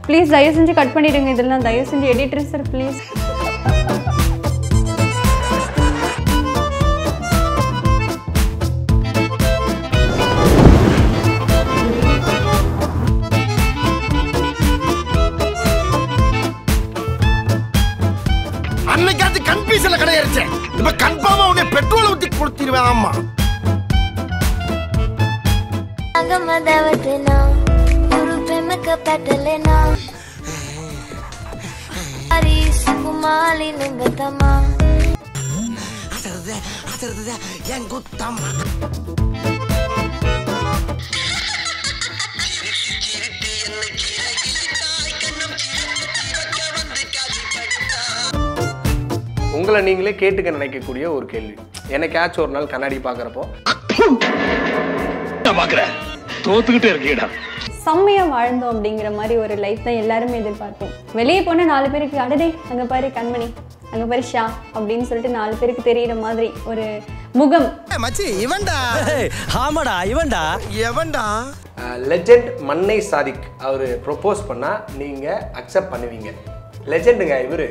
Please தயவு செஞ்சு cut பண்ணிடுங்க இதெல்லாம் தயவு செஞ்சு எடிட்டர் சார் ப்ளீஸ் அன்னைக்காச்சு கன்ஃபியூஷன்ல கிடையாச்சு இப்ப கன்ஃபார்மா உன்னை பெட்ரோல் ஊத்தி கொடுத்திருவேன் ஆமா අගමදවතනා ගුරු පෙමක පැටලෙනා හරි සුකුමාලි නුඹ තමා அதறது அதறது என் குத்தம்மா உங்களை நீங்களே கேட்டுக்க நினைக்கக்கூடிய ஒரு கேள்வி எனக்காச்சும் ஒரு நாள் கண்ணாடி பார்க்குறப்போ தோத்துக்கிட்டே இருக்கீடா செம்மையா வாழ்ந்தோம் அப்படிங்கிற மாதிரி ஒரு லைஃப் தான் எல்லாருமே எதிர்பார்ப்போம் வெளியே போன நாலு பேருக்கு அடடே அங்க பாரு கண்மணி அங்க பாரு ஷா அப்படின்னு சொல்லிட்டு நாலு பேருக்கு தெரியிற மாதிரி ஒரு முகம் மச்சி இவன்டா ஆமாடா இவன்டா எவன்டா லெஜெண்ட் மன்னை சாதிக் அவர் ப்ரொப்போஸ் பண்ணால் நீங்கள் அக்செப்ட் பண்ணுவீங்க லெஜெண்டுங்க இவர்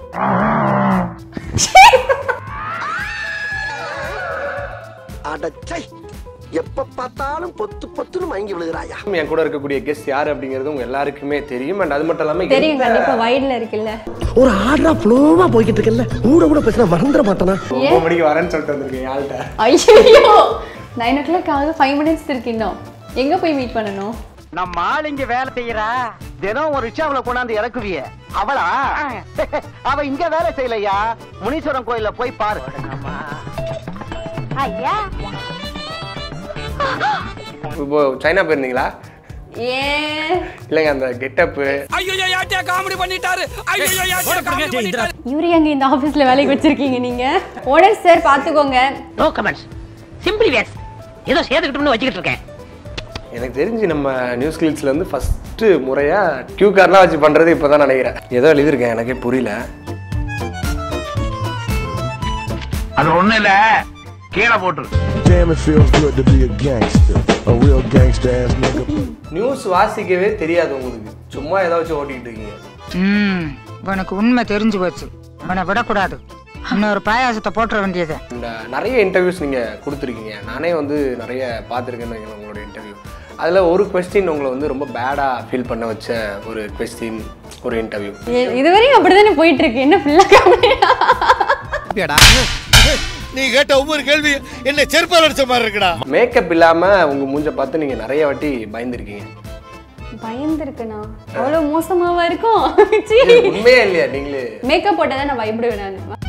அடச்சை எப்ப பார்த்தாலும் பொத்து பொத்துன்னு மயங்கி விழுகிறாயா என் கூட இருக்கக்கூடிய கெஸ்ட் யார் அப்படிங்கிறது உங்க எல்லாருக்குமே தெரியும் அண்ட் அது மட்டும் இல்லாமல் தெரியும் கண்டிப்பா வைட்ல இருக்குல்ல ஒரு ஆர்டரா ஃப்ளோவா போய்கிட்டு இருக்கல கூட கூட பேசினா மறந்துட மாட்டானா ஒன்பது மணிக்கு வரேன்னு சொல்லிட்டு வந்திருக்கேன் யாழ்கிட்ட ஐயோ நைன் ஓ கிளாக் ஆக ஃபைவ் மினிட்ஸ் இருக்கு இன்னும் எங்க போய் மீட் பண்ணணும் நம்ம ஆள் இங்க வேலை செய்யறா தினம் ஒரு ரிக்ஷாவுல கொண்டாந்து இறக்குவிய அவளா அவ இங்க வேலை செய்யலையா முனீஸ்வரன் கோயில்ல போய் பாரு இப்போ சைனா போயிருந்தீங்களா ஏன் இல்லைங்க அந்த கெட்டப்பு இவரு எங்க இந்த ஆபீஸ்ல வேலைக்கு வச்சிருக்கீங்க நீங்க ஓனர் சார் பாத்துக்கோங்க நோ கமெண்ட்ஸ் சிம்பிளி வேஸ் ஏதோ சேர்த்துக்கிட்டோம்னு வச்சுக்கிட்டு இருக்கேன் எனக்கு தெரிஞ்சு நம்ம நியூஸ் கிளிட்ஸ்ல இருந்து ஃபர்ஸ்ட் முறையா கியூ கார்லாம் வச்சு பண்றது இப்பதான் நினைக்கிறேன் ஏதோ எழுதியிருக்கேன் எனக்கே புரியல அது ஒண்ணு இல்ல கீழே போட்டுரு Damn, it feels good to be a gangster. A real gangster ass nigga. News வாசிக்கவே தெரியாது உங்களுக்கு சும்மா ஏதோ வச்சு ஓட்டிட்டு இருக்கீங்க ம் உனக்கு உண்மை தெரிஞ்சு போச்சு உன்னை விடக்கூடாது இன்னொரு பாயாசத்தை போட்டுற வேண்டியது இந்த நிறைய இன்டர்வியூஸ் நீங்கள் கொடுத்துருக்கீங்க நானே வந்து நிறைய பார்த்துருக்கேன்னு வைங்களேன் உங்களோட இன்டர்வியூ அதில் ஒரு கொஸ்டின் உங்களை வந்து ரொம்ப பேடாக ஃபீல் பண்ண வச்ச ஒரு கொஸ்டின் ஒரு இன்டர்வியூ ஏ- இதுவரையும் அப்படிதானே போயிட்டு இருக்கு என்ன ஃபுல்லா கம்மியா நீ கேட்ட ஒவ்வொரு கேள்வி என்ன செருப்பால் அடிச்ச மாதிரி இருக்குடா மேக்கப் இல்லாமல் உங்கள் மூஞ்ச பார்த்து நீங்கள் நிறைய வாட்டி பயந்துருக்கீங்க பயந்துருக்குண்ணா அவ்வளவு மோசமாவா இருக்கும் உண்மையே இல்லையா நீங்களே மேக்கப் போட்டா தான் நான் பயப்படுவேன் நான்